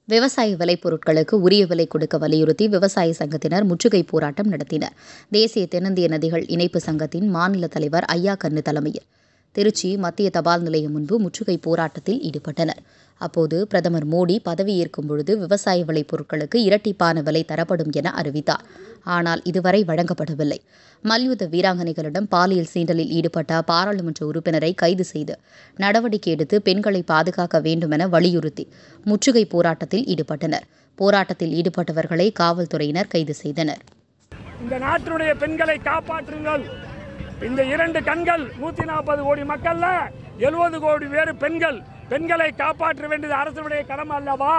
விவசாய விளைபொருட்களுக்கு உரிய விலை கொடுக்க வலியுறுத்தி விவசாய சங்கத்தினர் முற்றுகை போராட்டம் நடத்தினர் தேசிய தென்னிந்திய நதிகள் இணைப்பு சங்கத்தின் மாநில தலைவர் ஐயா கண்ணு தலைமையில் திருச்சி மத்திய தபால் நிலையம் முன்பு முற்றுகை போராட்டத்தில் ஈடுபட்டனர் அப்போது பிரதமர் மோடி பதவியேற்கும் பொழுது விவசாய விளைபொருட்களுக்கு இரட்டிப்பான விலை தரப்படும் என அறிவித்தார் ஆனால் இதுவரை வழங்கப்படவில்லை மல்யுத்த வீராங்கனைகளிடம் பாலியல் சீண்டலில் ஈடுபட்ட பாராளுமன்ற உறுப்பினரை கைது செய்து நடவடிக்கை எடுத்து பெண்களை பாதுகாக்க வேண்டும் என வலியுறுத்தி முற்றுகை போராட்டத்தில் ஈடுபட்டனர் போராட்டத்தில் ஈடுபட்டவர்களை காவல்துறையினர் கைது செய்தனர் இந்த நாட்டினுடைய பெண்களை காப்பாற்றுங்கள் இந்த இரண்டு கண்கள் நூத்தி நாற்பது கோடி மக்கள்ல எழுபது கோடி வேறு பெண்கள் பெண்களை காப்பாற்ற வேண்டியது அரசுடைய கடமை அல்லவா